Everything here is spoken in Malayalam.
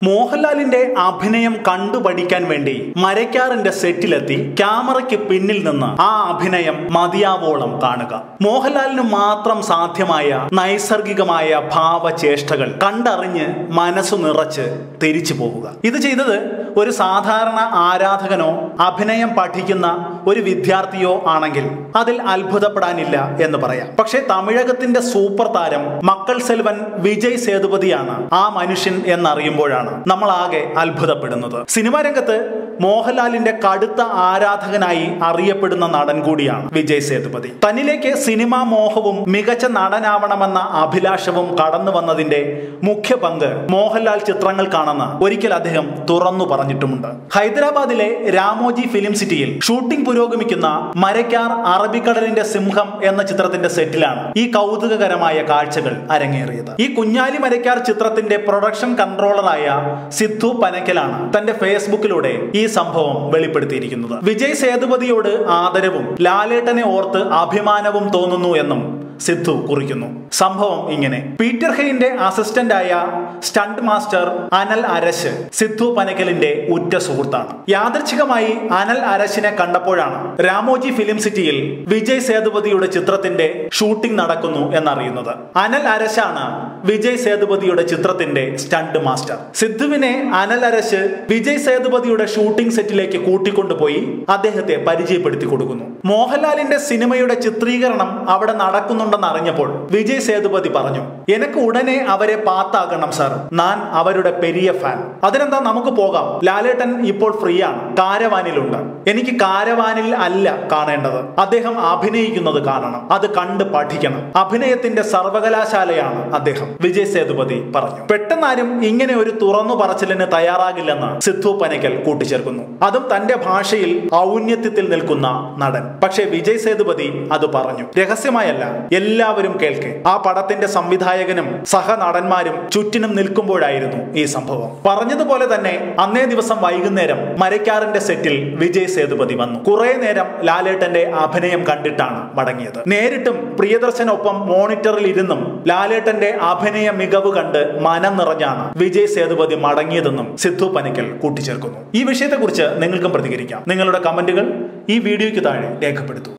മോഹൻലാലിന്റെ അഭിനയം കണ്ടുപഠിക്കാൻ വേണ്ടി മരക്കാറിന്റെ സെറ്റിലെത്തി ക്യാമറയ്ക്ക് പിന്നിൽ നിന്ന് ആ അഭിനയം മതിയാവോളം കാണുക മോഹൻലാലിന് മാത്രം സാധ്യമായ നൈസർഗികമായ ഭാവചേഷ്ടകൾ കണ്ടറിഞ്ഞ് മനസ്സു നിറച്ച് തിരിച്ചു പോവുക ഇത് ചെയ്തത് ഒരു സാധാരണ ആരാധകനോ അഭിനയം പഠിക്കുന്ന ഒരു വിദ്യാർത്ഥിയോ ആണെങ്കിൽ അതിൽ അത്ഭുതപ്പെടാനില്ല എന്ന് പറയാം പക്ഷേ തമിഴകത്തിന്റെ സൂപ്പർ താരം മക്കൾ സെൽവൻ വിജയ് സേതുപതിയാണ് ആ മനുഷ്യൻ എന്നറിയുമ്പോഴാണ് നമ്മൾ ആകെ അത്ഭുതപ്പെടുന്നത് സിനിമാ രംഗത്ത് മോഹൻലാലിന്റെ കടുത്ത ആരാധകനായി അറിയപ്പെടുന്ന നടൻ കൂടിയാണ് വിജയ് സേതുപതി തന്നിലേക്ക് സിനിമാ മോഹവും മികച്ച നടനാവണമെന്ന അഭിലാഷവും കടന്നു വന്നതിന്റെ മുഖ്യ പങ്ക് മോഹൻലാൽ ചിത്രങ്ങൾക്കാണെന്ന് ഒരിക്കൽ അദ്ദേഹം തുറന്നു പറഞ്ഞിട്ടുമുണ്ട് ഹൈദരാബാദിലെ രാമോജി ഫിലിം സിറ്റിയിൽ ഷൂട്ടിംഗ് പുരോഗമിക്കുന്ന മരക്കാർ അറബിക്കടലിന്റെ സിംഹം എന്ന ചിത്രത്തിന്റെ സെറ്റിലാണ് ഈ കൗതുകകരമായ കാഴ്ചകൾ അരങ്ങേറിയത് ഈ കുഞ്ഞാലി മരക്കാർ ചിത്രത്തിന്റെ പ്രൊഡക്ഷൻ കൺട്രോളറായ സിദ്ധു പനക്കലാണ് തന്റെ ഫേസ്ബുക്കിലൂടെ ഈ സംഭവം വെളിപ്പെടുത്തിയിരിക്കുന്നത് വിജയ് സേതുപതിയോട് ആദരവും ലാലേട്ടനെ ഓർത്ത് അഭിമാനവും തോന്നുന്നു എന്നും സിദ്ധു കുറിക്കുന്നു സംഭവം ഇങ്ങനെ പീറ്റർ ഹെയിന്റെ അസിസ്റ്റന്റായ സ്റ്റണ്ട് മാസ്റ്റർ അനൽ അരശ് സിദ്ധു പനക്കലിന്റെ ഉറ്റ സുഹൃത്താണ് യാദർച്ഛികമായി അനൽ അരശിനെ കണ്ടപ്പോഴാണ് രാമോജി ഫിലിം സിറ്റിയിൽ വിജയ് സേതുപതിയുടെ ചിത്രത്തിന്റെ ഷൂട്ടിംഗ് നടക്കുന്നു എന്നറിയുന്നത് അനൽ അരശാണ് വിജയ് സേതുപതിയുടെ ചിത്രത്തിന്റെ സ്റ്റണ്ട് മാസ്റ്റർ സിദ്ധുവിനെ അനൽ അരശ് വിജയ് സേതുപതിയുടെ ഷൂട്ടിംഗ് സെറ്റിലേക്ക് കൂട്ടിക്കൊണ്ടുപോയി അദ്ദേഹത്തെ പരിചയപ്പെടുത്തി കൊടുക്കുന്നു മോഹൻലാലിന്റെ സിനിമയുടെ ചിത്രീകരണം അവിടെ നടക്കുന്നുണ്ടെന്ന് അറിഞ്ഞപ്പോൾ വിജയ് സേതുപതി പറഞ്ഞു എനിക്ക് ഉടനെ അവരെ പാത്താകണം സാർ ഞാൻ അവരുടെ പെരിയ ഫാൻ അതിനെന്താ നമുക്ക് പോകാം ലാലേട്ടൻ ഇപ്പോൾ ഫ്രീ ആണ് കാരവാനിലുണ്ട് എനിക്ക് കാരവാനിൽ അല്ല കാണേണ്ടത് അദ്ദേഹം അഭിനയിക്കുന്നത് കാണണം അത് കണ്ട് പഠിക്കണം അഭിനയത്തിന്റെ സർവകലാശാലയാണ് അദ്ദേഹം വിജയ് സേതുപതി പറഞ്ഞു പെട്ടെന്നാരും ഇങ്ങനെ ഒരു തുറന്നു പറച്ചിലിന് തയ്യാറാകില്ലെന്ന് സിദ്ധു പനക്കൽ കൂട്ടിച്ചേർക്കുന്നു അതും തന്റെ ഭാഷയിൽ ഔന്നത്യത്തിൽ നിൽക്കുന്ന നടൻ പക്ഷേ വിജയ് സേതുപതി അത് പറഞ്ഞു രഹസ്യമായല്ല എല്ലാവരും കേൾക്കെ ആ പടത്തിന്റെ സംവിധായകനും സഹനടന്മാരും ചുറ്റിനും നിൽക്കുമ്പോഴായിരുന്നു ഈ സംഭവം പറഞ്ഞതുപോലെ തന്നെ അന്നേ ദിവസം വൈകുന്നേരം മരക്കാറിന്റെ സെറ്റിൽ വിജയ് സേതുപതി വന്നു കുറെ നേരം ലാലേട്ടന്റെ അഭിനയം കണ്ടിട്ടാണ് മടങ്ങിയത് നേരിട്ടും പ്രിയദർശനൊപ്പം മോണിറ്ററിൽ ഇരുന്നും ലാലേട്ടന്റെ അഭിനയ മികവ് കണ്ട് മനം നിറഞ്ഞാണ് വിജയ് സേതുപതി മടങ്ങിയതെന്നും സിദ്ധു പനിക്കൽ കൂട്ടിച്ചേർക്കുന്നു ഈ വിഷയത്തെക്കുറിച്ച് നിങ്ങൾക്കും പ്രതികരിക്കാം നിങ്ങളുടെ കമന്റുകൾ ഈ വീഡിയോയ്ക്ക് താഴെ രേഖപ്പെടുത്തൂ